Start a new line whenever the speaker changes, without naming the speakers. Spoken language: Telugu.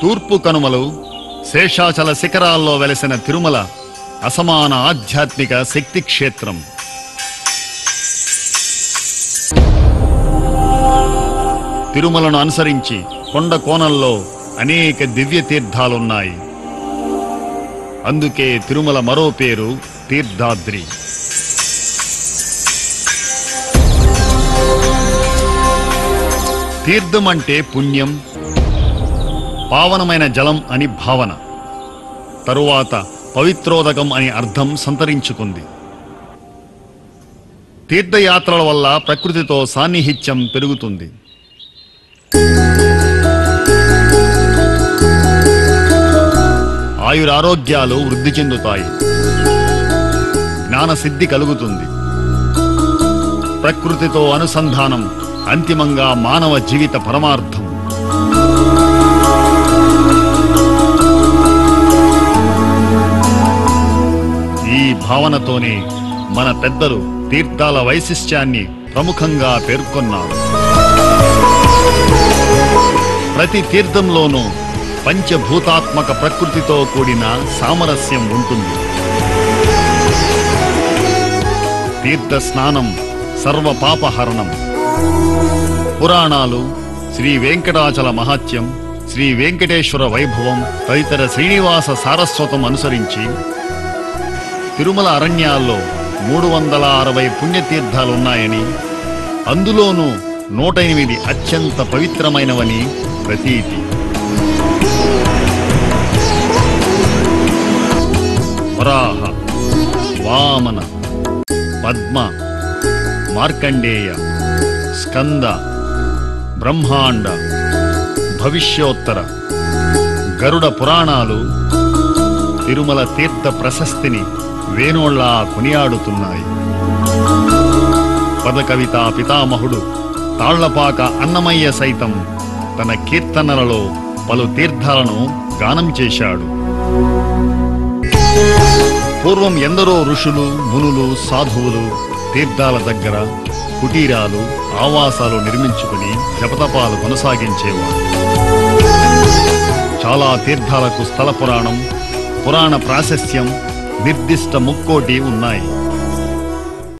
తూర్పు కనుమలు శేషాచల శిఖరాల్లో వెలసిన తిరుమల అసమాన ఆధ్యాత్మిక శక్తి క్షేత్రం తిరుమలను అనుసరించి కొండ కోణంలో అనేక దివ్య తీర్థాలున్నాయి అందుకే తిరుమల మరో పేరు తీర్థాద్రి తీర్థం అంటే పుణ్యం పావనమైన జలం అని భావన తరువాత పవిత్రోదకం అని అర్థం సంతరించుకుంది తీర్థయాత్రల వల్ల ప్రకృతితో సాన్నిహిత్యం పెరుగుతుంది ఆయురారోగ్యాలు వృద్ధి చెందుతాయి జ్ఞానసిద్ధి కలుగుతుంది ప్రకృతితో అనుసంధానం అంతిమంగా మానవ జీవిత పరమార్థం ఈ భావనతోనే మన పెద్దలు తీర్థాల వైశిష్ట్యాన్ని ప్రముఖంగా పేర్కొన్నారు ప్రతి తీర్థంలోనూ పంచభూతాత్మక ప్రకృతితో కూడిన సామరస్యం ఉంటుంది తీర్థ స్నానం సర్వ పాపహరణం పురాణాలు శ్రీ వెంకటాచల మహాత్యం శ్రీ వెంకటేశ్వర వైభవం తదితర శ్రీనివాస సారస్వతం అనుసరించి తిరుమల అరణ్యాల్లో మూడు వందల అరవై పుణ్యతీర్థాలున్నాయని అందులోనూ నూట ఎనిమిది అత్యంత పవిత్రమైనవని ప్రతీతి వరాహ వామన పద్మ మార్కండేయ స్కంద బ్రహ్మాండ భవిష్యోత్తర గరుడ పురాణాలు తిరుమల తీర్థ ప్రశస్తిని వేణోళ్ళ కొనియాడుతున్నాయి పదకవిత పితామహుడు తాళ్లపాక అన్నమయ్య సైతం తన కీర్తనలలో పలు తీర్థాలను గానం చేశాడు పూర్వం ఎందరో ఋషులు మునులు సాధువులు తీర్థాల దగ్గర కుటీరాలు ఆవాసాలు నిర్మించుకుని జపతపాలు కొనసాగించేవారు చాలా తీర్థాలకు స్థల పురాణం పురాణ ప్రాశస్త్యం నిర్దిష్ట ముక్కోటి ఉన్నాయి